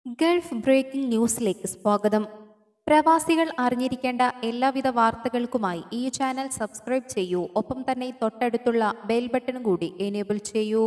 Gulf breaking ന്യൂസിലേക്ക് സ്വാഗതം പ്രവാസികൾ അറിഞ്ഞിരിക്കേണ്ട എല്ലാവിധ വാർത്തകൾക്കുമായി ഈ ചാനൽ സബ്സ്ക്രൈബ് ചെയ്യൂ ഒപ്പം തന്നെ തൊട്ടടുത്തുള്ള ബെൽ ബട്ടൺ കൂടി എനേബിൾ ചെയ്യൂ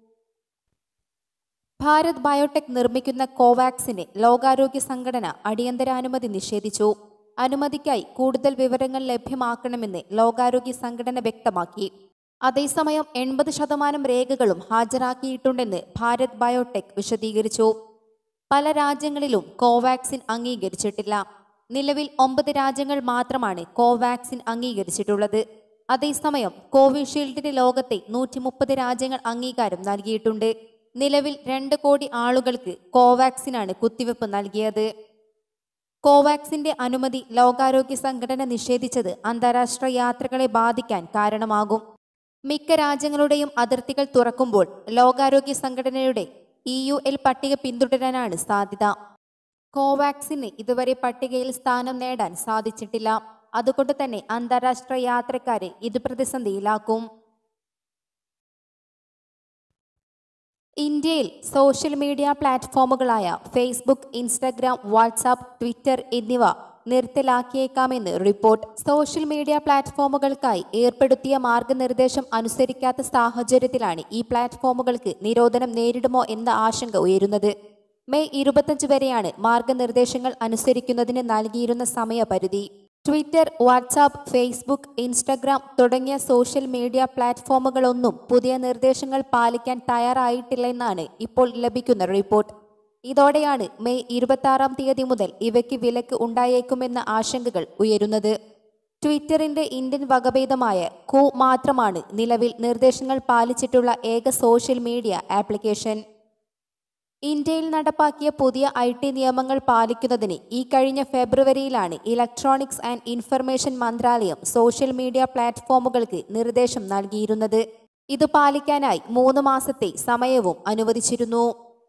ഭാരത് ബയോടെക് നിർമ്മിക്കുന്ന കോവാക്സിന് ലോകാരോഗ്യ സംഘടന അടിയന്തരാനുമതി നിഷേധിച്ചു അനുമതിക്കായി കൂടുതൽ വിവരങ്ങൾ ലഭ്യമാക്കണമെന്ന് ലോകാരോഗ്യ സംഘടന വ്യക്തമാക്കി അതേസമയം എൺപത് ശതമാനം രേഖകളും ഹാജരാക്കിയിട്ടുണ്ടെന്ന് ഭാരത് ബയോടെക് വിശദീകരിച്ചു പല രാജ്യങ്ങളിലും കോവാക്സിൻ അംഗീകരിച്ചിട്ടില്ല നിലവിൽ ഒമ്പത് രാജ്യങ്ങൾ മാത്രമാണ് കോവാക്സിൻ അംഗീകരിച്ചിട്ടുള്ളത് അതേസമയം കോവിഷീൽഡിന് ലോകത്തെ നൂറ്റി മുപ്പത് രാജ്യങ്ങൾ അംഗീകാരം നൽകിയിട്ടുണ്ട് നിലവിൽ രണ്ട് കോടി ആളുകൾക്ക് കോവാക്സിനാണ് കുത്തിവെപ്പ് നൽകിയത് കോവാക്സിന്റെ അനുമതി ലോകാരോഗ്യ സംഘടന നിഷേധിച്ചത് അന്താരാഷ്ട്ര യാത്രകളെ ബാധിക്കാൻ കാരണമാകും മിക്ക രാജ്യങ്ങളുടെയും അതിർത്തികൾ തുറക്കുമ്പോൾ ലോകാരോഗ്യ സംഘടനയുടെ ഇ യു എൽ പട്ടിക പിന്തുടരാനാണ് സാധ്യത കോവാക്സിന് ഇതുവരെ പട്ടികയിൽ സ്ഥാനം നേടാൻ സാധിച്ചിട്ടില്ല അതുകൊണ്ട് തന്നെ അന്താരാഷ്ട്ര യാത്രക്കാരെ ഇത് പ്രതിസന്ധിയിലാക്കും ഇന്ത്യയിൽ സോഷ്യൽ മീഡിയ പ്ലാറ്റ്ഫോമുകളായ ഫേസ്ബുക്ക് ഇൻസ്റ്റഗ്രാം വാട്സാപ്പ് ട്വിറ്റർ എന്നിവ നിർത്തലാക്കിയേക്കാമെന്ന് റിപ്പോർട്ട് സോഷ്യൽ മീഡിയ പ്ലാറ്റ്ഫോമുകൾക്കായി ഏർപ്പെടുത്തിയ മാർഗനിർദ്ദേശം അനുസരിക്കാത്ത സാഹചര്യത്തിലാണ് ഈ പ്ലാറ്റ്ഫോമുകൾക്ക് നിരോധനം നേരിടുമോ എന്ന ആശങ്ക ഉയരുന്നത് മെയ് ഇരുപത്തഞ്ച് വരെയാണ് മാർഗനിർദ്ദേശങ്ങൾ അനുസരിക്കുന്നതിന് നൽകിയിരുന്ന സമയപരിധി ട്വിറ്റർ വാട്സാപ്പ് ഫേസ്ബുക്ക് ഇൻസ്റ്റഗ്രാം തുടങ്ങിയ സോഷ്യൽ മീഡിയ പ്ലാറ്റ്ഫോമുകളൊന്നും പുതിയ നിർദ്ദേശങ്ങൾ പാലിക്കാൻ തയ്യാറായിട്ടില്ലെന്നാണ് ഇപ്പോൾ ലഭിക്കുന്ന റിപ്പോർട്ട് ഇതോടെയാണ് മെയ് ഇരുപത്തി തീയതി മുതൽ ഇവയ്ക്ക് വിലക്ക് ഉണ്ടായേക്കുമെന്ന ആശങ്കകൾ ഉയരുന്നത് ട്വിറ്ററിന്റെ ഇന്ത്യൻ വകഭേദമായ കു മാത്രമാണ് നിലവിൽ നിർദ്ദേശങ്ങൾ പാലിച്ചിട്ടുള്ള ഏക സോഷ്യൽ മീഡിയ ആപ്ലിക്കേഷൻ ഇന്ത്യയിൽ നടപ്പാക്കിയ പുതിയ ഐ ടി നിയമങ്ങൾ പാലിക്കുന്നതിന് ഈ കഴിഞ്ഞ ഫെബ്രുവരിയിലാണ് ഇലക്ട്രോണിക്സ് ആൻഡ് ഇൻഫർമേഷൻ മന്ത്രാലയം സോഷ്യൽ മീഡിയ പ്ലാറ്റ്ഫോമുകൾക്ക് നിർദ്ദേശം നൽകിയിരുന്നത് ഇത് പാലിക്കാനായി മൂന്ന് മാസത്തെ സമയവും അനുവദിച്ചിരുന്നു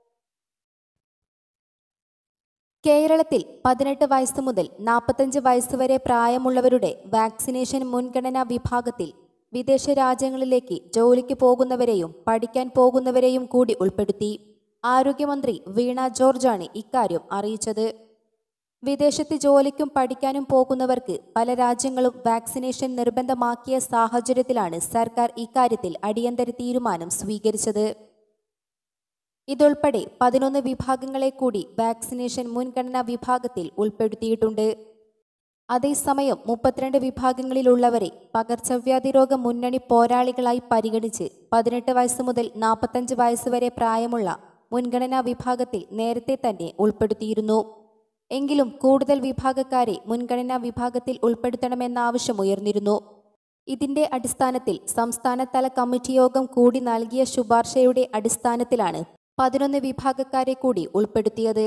കേരളത്തിൽ പതിനെട്ട് വയസ്സ് മുതൽ നാൽപ്പത്തഞ്ച് വയസ്സുവരെ പ്രായമുള്ളവരുടെ വാക്സിനേഷൻ മുൻഗണനാ വിഭാഗത്തിൽ വിദേശ രാജ്യങ്ങളിലേക്ക് ജോലിക്ക് പോകുന്നവരെയും പഠിക്കാൻ പോകുന്നവരെയും കൂടി ഉൾപ്പെടുത്തി ആരോഗ്യമന്ത്രി വീണ ജോർജാണ് ഇക്കാര്യം അറിയിച്ചത് വിദേശത്ത് ജോലിക്കും പഠിക്കാനും പോകുന്നവർക്ക് പല രാജ്യങ്ങളും വാക്സിനേഷൻ നിർബന്ധമാക്കിയ സാഹചര്യത്തിലാണ് സർക്കാർ ഇക്കാര്യത്തിൽ അടിയന്തര തീരുമാനം സ്വീകരിച്ചത് ഇതുൾപ്പെടെ പതിനൊന്ന് വിഭാഗങ്ങളെ കൂടി വാക്സിനേഷൻ മുൻഗണനാ വിഭാഗത്തിൽ ഉൾപ്പെടുത്തിയിട്ടുണ്ട് അതേസമയം മുപ്പത്തിരണ്ട് വിഭാഗങ്ങളിലുള്ളവരെ പകർച്ചവ്യാധി രോഗ മുന്നണി പോരാളികളായി പരിഗണിച്ച് പതിനെട്ട് വയസ്സ് മുതൽ നാൽപ്പത്തഞ്ച് വയസ്സ് വരെ പ്രായമുള്ള മുൻഗണനാ വിഭാഗത്തിൽ നേരത്തെ തന്നെ ഉൾപ്പെടുത്തിയിരുന്നു എങ്കിലും കൂടുതൽ വിഭാഗക്കാരെ മുൻഗണനാ വിഭാഗത്തിൽ ഉൾപ്പെടുത്തണമെന്ന ആവശ്യം ഉയർന്നിരുന്നു ഇതിന്റെ അടിസ്ഥാനത്തിൽ സംസ്ഥാനതല കമ്മിറ്റി യോഗം കൂടി നൽകിയ ശുപാർശയുടെ അടിസ്ഥാനത്തിലാണ് പതിനൊന്ന് വിഭാഗക്കാരെ കൂടി ഉൾപ്പെടുത്തിയത്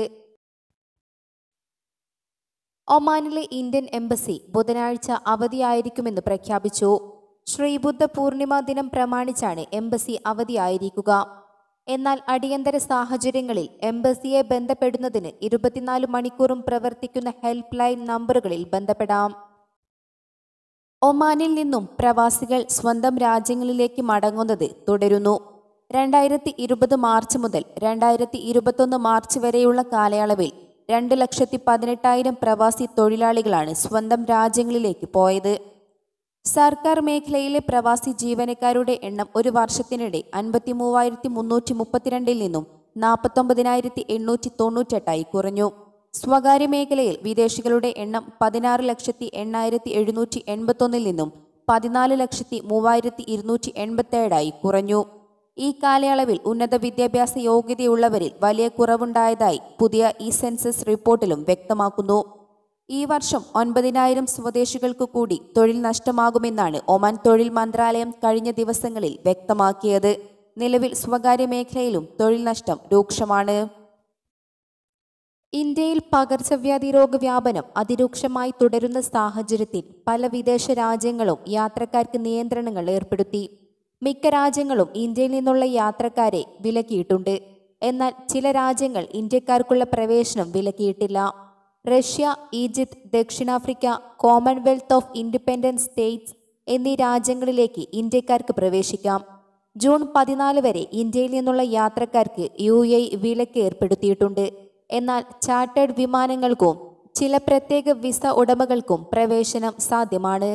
ഒമാനിലെ ഇന്ത്യൻ എംബസി ബുധനാഴ്ച അവധിയായിരിക്കുമെന്ന് പ്രഖ്യാപിച്ചു ശ്രീബുദ്ധ പൂർണിമ ദിനം പ്രമാണിച്ചാണ് എംബസി അവധിയായിരിക്കുക എന്നാൽ അടിയന്തര സാഹചര്യങ്ങളിൽ എംബസിയെ ബന്ധപ്പെടുന്നതിന് ഇരുപത്തിനാല് മണിക്കൂറും പ്രവർത്തിക്കുന്ന ഹെൽപ്പ് ലൈൻ നമ്പറുകളിൽ ബന്ധപ്പെടാം ഒമാനിൽ നിന്നും പ്രവാസികൾ സ്വന്തം രാജ്യങ്ങളിലേക്ക് മടങ്ങുന്നത് തുടരുന്നു രണ്ടായിരത്തി ഇരുപത് മാർച്ച് മുതൽ രണ്ടായിരത്തി ഇരുപത്തൊന്ന് മാർച്ച് വരെയുള്ള കാലയളവിൽ രണ്ട് ലക്ഷത്തി പതിനെട്ടായിരം പ്രവാസി തൊഴിലാളികളാണ് സ്വന്തം രാജ്യങ്ങളിലേക്ക് പോയത് സർക്കാർ മേഖലയിലെ പ്രവാസി ജീവനക്കാരുടെ എണ്ണം ഒരു വർഷത്തിനിടെ അൻപത്തി മൂവായിരത്തി മുന്നൂറ്റി മുപ്പത്തിരണ്ടിൽ നിന്നും നാൽപ്പത്തൊമ്പതിനായിരത്തി എണ്ണൂറ്റി തൊണ്ണൂറ്റെട്ടായി കുറഞ്ഞു സ്വകാര്യ മേഖലയിൽ വിദേശികളുടെ എണ്ണം പതിനാറ് ലക്ഷത്തി എണ്ണായിരത്തി എഴുന്നൂറ്റി എൺപത്തൊന്നിൽ നിന്നും പതിനാല് ലക്ഷത്തി മൂവായിരത്തി ഇരുന്നൂറ്റി എൺപത്തേഴായി കുറഞ്ഞു ഈ കാലയളവിൽ ഉന്നത വിദ്യാഭ്യാസ യോഗ്യതയുള്ളവരിൽ വലിയ കുറവുണ്ടായതായി പുതിയ ഇ സെൻസസ് റിപ്പോർട്ടിലും വ്യക്തമാക്കുന്നു ഈ വർഷം ഒൻപതിനായിരം സ്വദേശികൾക്കു കൂടി തൊഴിൽ നഷ്ടമാകുമെന്നാണ് ഒമാൻ തൊഴിൽ മന്ത്രാലയം കഴിഞ്ഞ ദിവസങ്ങളിൽ വ്യക്തമാക്കിയത് നിലവിൽ സ്വകാര്യ മേഖലയിലും തൊഴിൽ നഷ്ടം രൂക്ഷമാണ് ഇന്ത്യയിൽ പകർച്ചവ്യാധി രോഗവ്യാപനം അതിരൂക്ഷമായി തുടരുന്ന സാഹചര്യത്തിൽ പല വിദേശ രാജ്യങ്ങളും യാത്രക്കാർക്ക് നിയന്ത്രണങ്ങൾ ഏർപ്പെടുത്തി മിക്ക രാജ്യങ്ങളും ഇന്ത്യയിൽ നിന്നുള്ള യാത്രക്കാരെ വിലക്കിയിട്ടുണ്ട് എന്നാൽ ചില രാജ്യങ്ങൾ ഇന്ത്യക്കാർക്കുള്ള പ്രവേശനം വിലക്കിയിട്ടില്ല റഷ്യ ഈജിപ്ത് ദക്ഷിണാഫ്രിക്ക കോമൺവെൽത്ത് ഓഫ് ഇൻഡിപെൻഡന്റ് സ്റ്റേറ്റ്സ് എന്നീ രാജ്യങ്ങളിലേക്ക് ഇന്ത്യക്കാർക്ക് പ്രവേശിക്കാം ജൂൺ പതിനാല് വരെ ഇന്ത്യയിൽ നിന്നുള്ള യാത്രക്കാർക്ക് യു എ വിലക്ക് ഏർപ്പെടുത്തിയിട്ടുണ്ട് എന്നാൽ ചാർട്ടേഡ് വിമാനങ്ങൾക്കും ചില പ്രത്യേക വിസ ഉടമകൾക്കും പ്രവേശനം സാധ്യമാണ്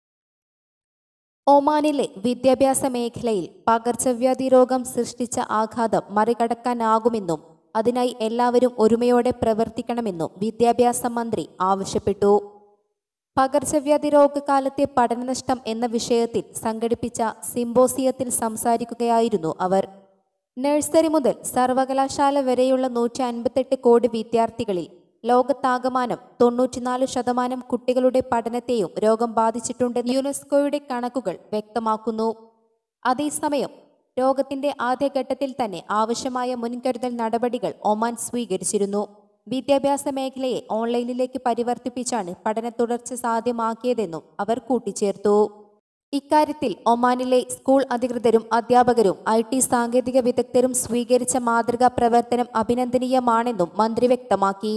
ഒമാനിലെ വിദ്യാഭ്യാസ മേഖലയിൽ പകർച്ചവ്യാധി രോഗം സൃഷ്ടിച്ച ആഘാതം മറികടക്കാനാകുമെന്നും അതിനായി എല്ലാവരും ഒരുമയോടെ പ്രവർത്തിക്കണമെന്നും വിദ്യാഭ്യാസ മന്ത്രി ആവശ്യപ്പെട്ടു പകർച്ചവ്യാധി രോഗകാലത്തെ പഠനനഷ്ടം എന്ന വിഷയത്തിൽ സംഘടിപ്പിച്ച സിംബോസിയത്തിൽ സംസാരിക്കുകയായിരുന്നു അവർ നഴ്സറി മുതൽ സർവകലാശാല വരെയുള്ള നൂറ്റി അൻപത്തെട്ട് കോടി വിദ്യാർത്ഥികളിൽ ലോകത്താകമാനം തൊണ്ണൂറ്റിനാല് ശതമാനം കുട്ടികളുടെ പഠനത്തെയും രോഗം ബാധിച്ചിട്ടുണ്ടെന്ന് യുനെസ്കോയുടെ കണക്കുകൾ വ്യക്തമാക്കുന്നു അതേസമയം രോഗത്തിന്റെ ആദ്യഘട്ടത്തിൽ തന്നെ ആവശ്യമായ മുൻകരുതൽ നടപടികൾ ഒമാൻ സ്വീകരിച്ചിരുന്നു വിദ്യാഭ്യാസ മേഖലയെ ഓൺലൈനിലേക്ക് പരിവർത്തിപ്പിച്ചാണ് പഠന തുടർച്ച സാധ്യമാക്കിയതെന്നും അവർ കൂട്ടിച്ചേർത്തു ഇക്കാര്യത്തിൽ ഒമാനിലെ സ്കൂൾ അധികൃതരും അധ്യാപകരും ഐ ടി സാങ്കേതിക വിദഗ്ധരും സ്വീകരിച്ച മാതൃകാ പ്രവർത്തനം അഭിനന്ദനീയമാണെന്നും മന്ത്രി വ്യക്തമാക്കി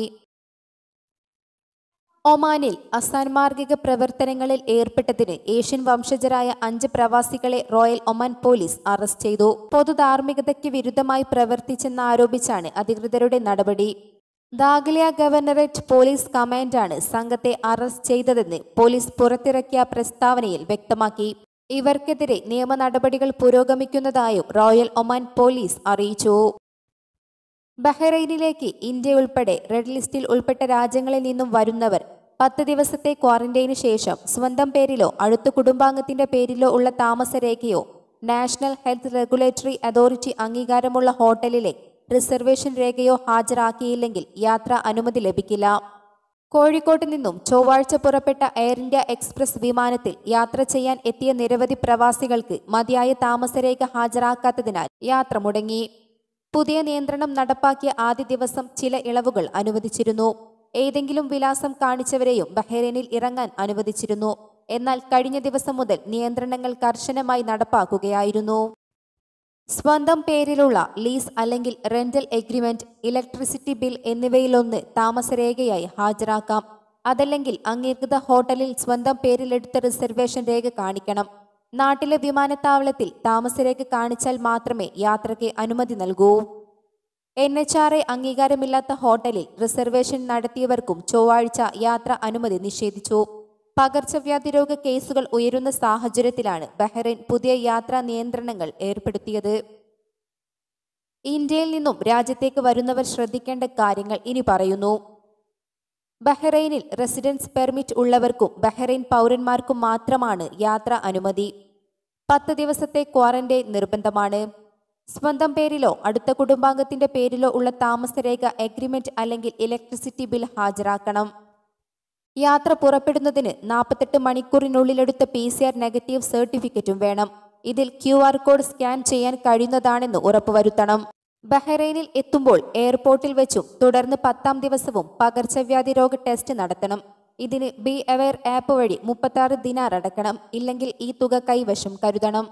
ഒമാനിൽ അസാൻമാർഗിക പ്രവർത്തനങ്ങളിൽ ഏർപ്പെട്ടതിന് ഏഷ്യൻ വംശജരായ അഞ്ച് പ്രവാസികളെ റോയൽ ഒമാൻ പോലീസ് അറസ്റ്റ് ചെയ്തു പൊതുധാർമ്മികതയ്ക്ക് വിരുദ്ധമായി പ്രവർത്തിച്ചെന്നാരോപിച്ചാണ് അധികൃതരുടെ നടപടി ദാഗലിയ ഗവർണറേറ്റ് പോലീസ് കമാൻഡാണ് സംഘത്തെ അറസ്റ്റ് ചെയ്തതെന്ന് പോലീസ് പുറത്തിറക്കിയ പ്രസ്താവനയിൽ വ്യക്തമാക്കി ഇവർക്കെതിരെ നിയമ നടപടികൾ പുരോഗമിക്കുന്നതായും റോയൽ ഒമാൻ പോലീസ് അറിയിച്ചു ബഹ്റൈനിലേക്ക് ഇന്ത്യ ഉൾപ്പെടെ റെഡ് ലിസ്റ്റിൽ ഉൾപ്പെട്ട രാജ്യങ്ങളിൽ നിന്നും വരുന്നവർ പത്ത് ദിവസത്തെ ക്വാറന്റൈന് ശേഷം സ്വന്തം പേരിലോ അടുത്ത കുടുംബാംഗത്തിന്റെ പേരിലോ ഉള്ള താമസരേഖയോ നാഷണൽ ഹെൽത്ത് റെഗുലേറ്ററി അതോറിറ്റി അംഗീകാരമുള്ള ഹോട്ടലിലെ റിസർവേഷൻ രേഖയോ ഹാജരാക്കിയില്ലെങ്കിൽ യാത്രാ അനുമതി ലഭിക്കില്ല കോഴിക്കോട്ട് നിന്നും ചൊവ്വാഴ്ച പുറപ്പെട്ട എയർ ഇന്ത്യ എക്സ്പ്രസ് വിമാനത്തിൽ യാത്ര ചെയ്യാൻ എത്തിയ നിരവധി പ്രവാസികൾക്ക് മതിയായ താമസരേഖ ഹാജരാക്കാത്തതിനാൽ യാത്ര മുടങ്ങി പുതിയ നിയന്ത്രണം നടപ്പാക്കിയ ആദ്യ ദിവസം ചില ഇളവുകൾ അനുവദിച്ചിരുന്നു ഏതെങ്കിലും വിലാസം കാണിച്ചവരെയും ബഹ്റൈനിൽ ഇറങ്ങാൻ അനുവദിച്ചിരുന്നു എന്നാൽ കഴിഞ്ഞ ദിവസം മുതൽ നിയന്ത്രണങ്ങൾ കർശനമായി നടപ്പാക്കുകയായിരുന്നു സ്വന്തം പേരിലുള്ള ലീസ് അല്ലെങ്കിൽ റെന്റൽ എഗ്രിമെന്റ് ഇലക്ട്രിസിറ്റി ബിൽ എന്നിവയിലൊന്ന് താമസരേഖയായി ഹാജരാക്കാം അതല്ലെങ്കിൽ അംഗീകൃത ഹോട്ടലിൽ സ്വന്തം പേരിലെടുത്ത റിസർവേഷൻ രേഖ കാണിക്കണം നാട്ടിലെ വിമാനത്താവളത്തിൽ താമസരേഖ കാണിച്ചാൽ മാത്രമേ യാത്രയ്ക്ക് അനുമതി നൽകൂ എൻ എച്ച് ആർ എ അംഗീകാരമില്ലാത്ത ഹോട്ടലിൽ റിസർവേഷൻ നടത്തിയവർക്കും ചൊവ്വാഴ്ച യാത്ര അനുമതി നിഷേധിച്ചു പകർച്ചവ്യാധി രോഗ കേസുകൾ ഉയരുന്ന സാഹചര്യത്തിലാണ് ബഹ്റൈൻ പുതിയ യാത്രാ നിയന്ത്രണങ്ങൾ ഏർപ്പെടുത്തിയത് ഇന്ത്യയിൽ നിന്നും രാജ്യത്തേക്ക് വരുന്നവർ ശ്രദ്ധിക്കേണ്ട കാര്യങ്ങൾ ഇനി പറയുന്നു ബഹ്റൈനിൽ റെസിഡൻസ് പെർമിറ്റ് ഉള്ളവർക്കും ബഹ്റൈൻ പൗരന്മാർക്കും മാത്രമാണ് യാത്രാ അനുമതി പത്ത് ദിവസത്തെ ക്വാറന്റൈൻ നിർബന്ധമാണ് സ്വന്തം പേരിലോ അടുത്ത കുടുംബാംഗത്തിന്റെ പേരിലോ ഉള്ള താമസരേഖ എഗ്രിമെന്റ് അല്ലെങ്കിൽ ഇലക്ട്രിസിറ്റി ബിൽ ഹാജരാക്കണം യാത്ര പുറപ്പെടുന്നതിന് നാൽപ്പത്തെട്ട് മണിക്കൂറിനുള്ളിലെടുത്ത പി സി ആർ നെഗറ്റീവ് സർട്ടിഫിക്കറ്റും വേണം ഇതിൽ ക്യു ആർ കോഡ് സ്കാൻ ചെയ്യാൻ കഴിയുന്നതാണെന്ന് ഉറപ്പുവരുത്തണം ബഹ്റൈനിൽ എത്തുമ്പോൾ എയർപോർട്ടിൽ വെച്ചും തുടർന്ന് പത്താം ദിവസവും പകർച്ചവ്യാധി രോഗ ടെസ്റ്റ് നടത്തണം ഇതിന് ബി അവെയർ ആപ്പ് വഴി മുപ്പത്താറ് ദിനാർ അടക്കണം ഇല്ലെങ്കിൽ ഈ തുക കൈവശം കരുതണം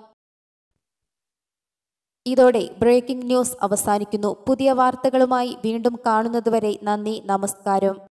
ഇതോടെ ബ്രേക്കിംഗ് ന്യൂസ് അവസാനിക്കുന്നു പുതിയ വാർത്തകളുമായി വീണ്ടും കാണുന്നതുവരെ നന്ദി നമസ്കാരം